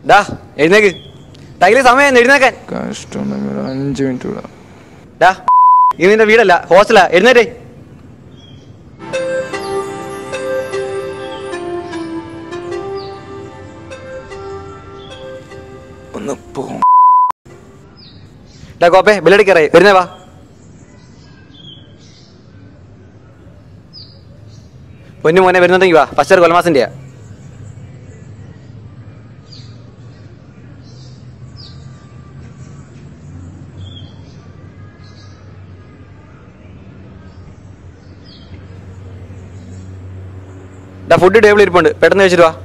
ഡാ എഴുന്നേക്ക് ടൈല് സമയം എഴുന്നേക്കാൻ കഷ്ടം ഒരു അഞ്ച് മിനിറ്റ് കൂടെ ഡാ ഇത് നിന്റെ വീടല്ല ഹോസ്റ്റലാ എഴുന്നേറ്റേ ഒന്ന് പോകും ഡാ കോപ്പേ ബെല്ലടിക്കറേ വരുന്നേ വാ പൊന്നു മോനെ വരുന്നുണ്ടെങ്കിൽ വാ ഫസ്റ്റ് കൊലമാസിന്റെയാ ഡാ ഫുഡ് ടേബിൾ ഇരിപ്പുണ്ട് പെട്ടെന്ന് വെച്ചിട്ട് വാ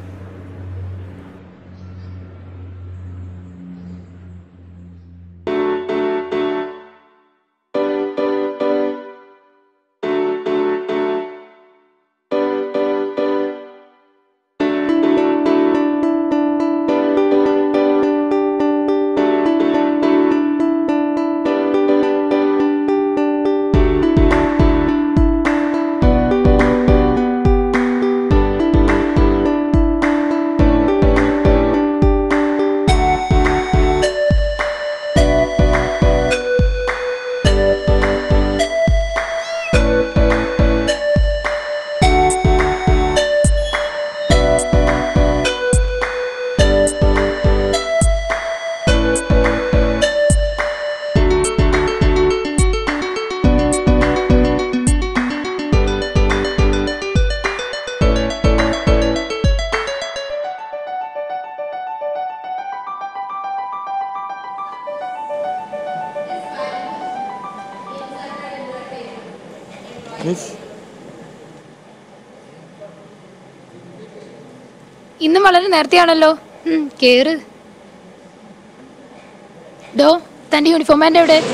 മിസ് ഇന്നും വളരെ നേരത്തെയാണല്ലോ ഉം, കേറ് ഡോ തന്റെ യൂണിഫോം എൻ്റെ എവിടെ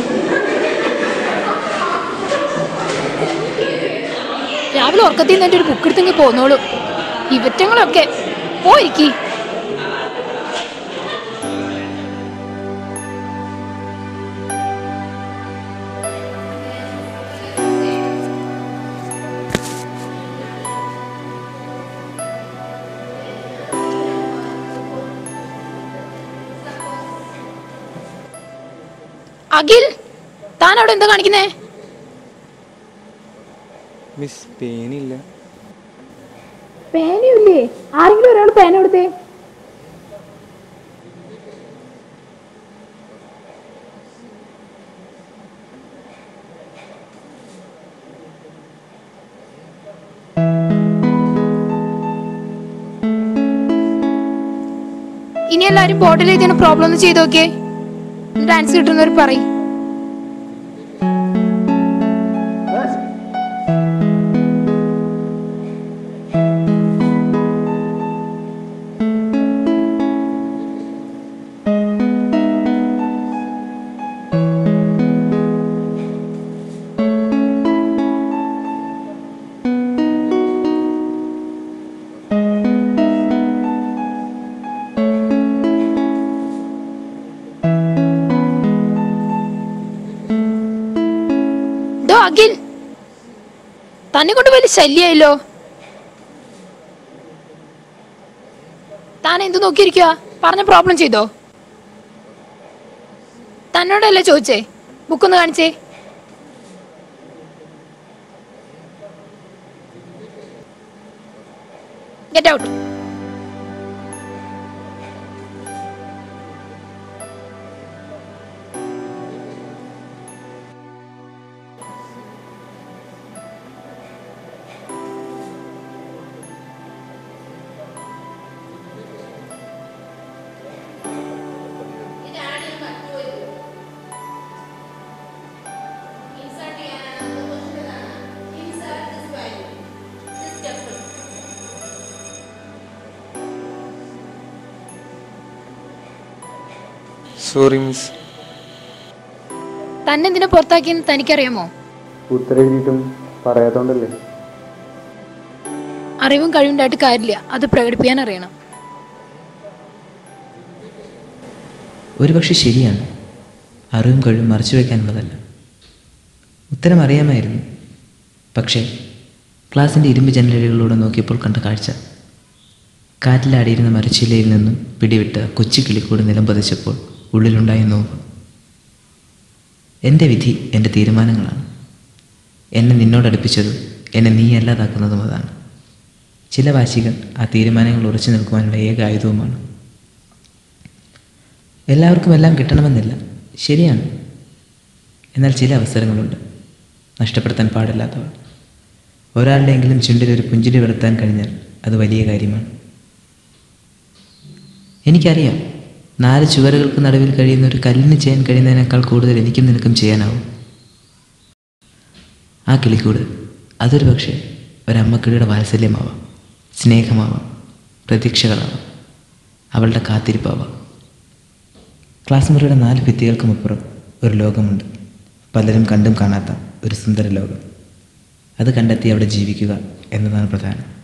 രാവിലെ ഉറക്കത്തിൽ നിന്ന് എൻ്റെ ഒരു ബുക്ക് എടുത്തെങ്കിൽ പോന്നോളൂ ഇവറ്റങ്ങളൊക്കെ പോയിരിക്കി അഖിൽ താൻ അവിടെ എന്താ കാണിക്കുന്നേ മിസ് പേനില്ല പേനയില്ലേ ആരെങ്കിലും ഒരാൾ പേന കൊടുത്തേ ഇനി എല്ലാരും ബോർഡിൽ എഴുതിയാണ് പ്രോബ്ലം ഒന്ന് ചെയ്ത് നോക്കിയേ ഡാൻസ് കിട്ടുന്നവർ പറയും ഡോ അഖിൽ തന്നെ കൊണ്ട് വലിയ ശല്യായല്ലോ താൻ എന്ത് നോക്കിയിരിക്കുക പറഞ്ഞ പ്രോബ്ലം ചെയ്തോ തന്നോടല്ലേ ചോദിച്ചേ ബുക്കൊന്ന് കാണിച്ചേ ഗെറ്റ് ഔട്ട് സോറി മിസ് തന്നെ എന്തിനാ പുറത്താക്കിയെന്ന് തനിക്കറിയാമോ ഉത്തരവിട്ടും പറയാത്തോണ്ടല്ലേ അറിവും കഴിവുണ്ടായിട്ട് കാര്യമില്ല അത് പ്രകടിപ്പിക്കാൻ അറിയണം ഒരുപക്ഷെ ശരിയാണ് അറിവും കഴിവും മറച്ചു വയ്ക്കാനുള്ളതല്ല ഉത്തരം അറിയാമായിരുന്നു പക്ഷേ ക്ലാസ്സിൻ്റെ ഇരുമ്പ് ജനലുകളിലൂടെ നോക്കിയപ്പോൾ കണ്ട കാഴ്ച കാറ്റിലാടിയിരുന്ന മരച്ചില്ലയിൽ നിന്നും പിടിവിട്ട് കൊച്ചു കിളിക്കൂട് നിലം പതിച്ചപ്പോൾ ഉള്ളിലുണ്ടായ നോവ് എൻ്റെ വിധി എൻ്റെ തീരുമാനങ്ങളാണ് എന്നെ നിന്നോടടുപ്പിച്ചതും എന്നെ നീ അല്ലാതാക്കുന്നതും അതാണ് ചില വാശികൾ ആ തീരുമാനങ്ങൾ ഉറച്ചു നിൽക്കുവാനുള്ള ഏക ആയുധവുമാണ് എല്ലാവർക്കും എല്ലാം കിട്ടണമെന്നില്ല ശരിയാണ് എന്നാൽ ചില അവസരങ്ങളുണ്ട് നഷ്ടപ്പെടുത്താൻ പാടില്ലാത്തവ ഒരാളുടെയെങ്കിലും ചുണ്ടിൽ ഒരു പുഞ്ചിരി വരുത്താൻ കഴിഞ്ഞാൽ അത് വലിയ കാര്യമാണ് എനിക്കറിയാം നാല് ചുവരുകൾക്ക് നടുവിൽ കഴിയുന്ന ഒരു കല്ലിന് ചെയ്യാൻ കഴിയുന്നതിനേക്കാൾ കൂടുതൽ എനിക്കും നിനക്കും ചെയ്യാനാവും ആ കിളിക്കൂട് അതൊരു പക്ഷേ ഒരമ്മക്കിളിയുടെ വാത്സല്യമാവാം സ്നേഹമാവാം പ്രതീക്ഷകളാവാം അവളുടെ കാത്തിരിപ്പാവാം ക്ലാസ് മുറിയുടെ നാല് ഭിത്തികൾക്കുമപ്പുറം ഒരു ലോകമുണ്ട് പലരും കണ്ടും കാണാത്ത ഒരു സുന്ദര ലോകം അത് കണ്ടെത്തി അവിടെ ജീവിക്കുക എന്നതാണ് പ്രധാനം